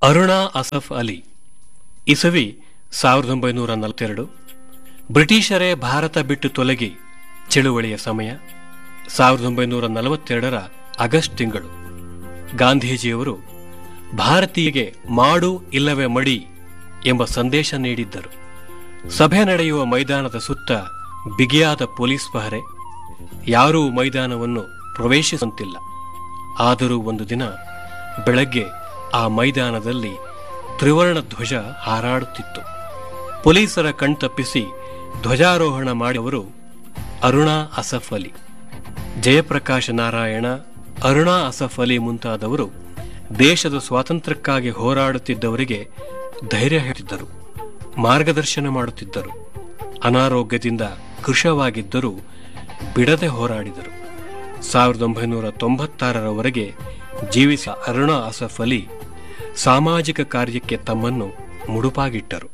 ಅರುಣಾ ಅಸಫ್ ಅಲಿ ಇಸವಿ ಸಾವಿರದ ಒಂಬೈನೂರ ನಲವತ್ತೆರಡು ಬ್ರಿಟಿಷರೇ ಭಾರತ ಬಿಟ್ಟು ತೊಲಗಿ ಚಳುವಳಿಯ ಸಮಯ ಸಾವಿರದ ಒಂಬೈನೂರ ನಲವತ್ತೆರಡರ ಆಗಸ್ಟ್ ತಿಂಗಳು ಗಾಂಧೀಜಿಯವರು ಭಾರತೀಯಗೆ ಮಾಡು ಇಲ್ಲವೇ ಮಡಿ ಎಂಬ ಸಂದೇಶ ನೀಡಿದ್ದರು ಸಭೆ ನಡೆಯುವ ಮೈದಾನದ ಸುತ್ತ ಬಿಗಿಯಾದ ಪೊಲೀಸ್ ಪಹರೆ ಯಾರೂ ಮೈದಾನವನ್ನು ಪ್ರವೇಶಿಸುವಂತಿಲ್ಲ ಆದರೂ ಒಂದು ದಿನ ಬೆಳಗ್ಗೆ ಆ ಮೈದಾನದಲ್ಲಿ ತ್ರಿವರ್ಣ ಧ್ವಜ ಹಾರಾಡುತ್ತಿತ್ತು ಪೊಲೀಸರ ಕಣ್ತಪ್ಪಿಸಿ ಧ್ವಜಾರೋಹಣ ಮಾಡಿದವರು ಅರುಣಾ ಅಸಫ್ ಅಲಿ ಜಯಪ್ರಕಾಶ ನಾರಾಯಣ ಅರುಣಾ ಅಸಫ್ ಅಲಿ ಮುಂತಾದವರು ದೇಶದ ಸ್ವಾತಂತ್ರ್ಯಕ್ಕಾಗಿ ಹೋರಾಡುತ್ತಿದ್ದವರಿಗೆ ಧೈರ್ಯ ಹೇಳ್ತಿದ್ದರು ಮಾರ್ಗದರ್ಶನ ಮಾಡುತ್ತಿದ್ದರು ಅನಾರೋಗ್ಯದಿಂದ ಕೃಶವಾಗಿದ್ದರೂ ಬಿಡದೆ ಹೋರಾಡಿದರು ಸಾವಿರದ ಒಂಬೈನೂರ ತೊಂಬತ್ತಾರರವರೆಗೆ ಜೀವಿಸ ಅರುಣಾ ಅಸಫ್ ಅಲಿ ಸಾಮಾಜಿಕ ಕಾರ್ಯಕ್ಕೆ ತಮ್ಮನ್ನು ಮುಡುಪಾಗಿಟ್ಟರು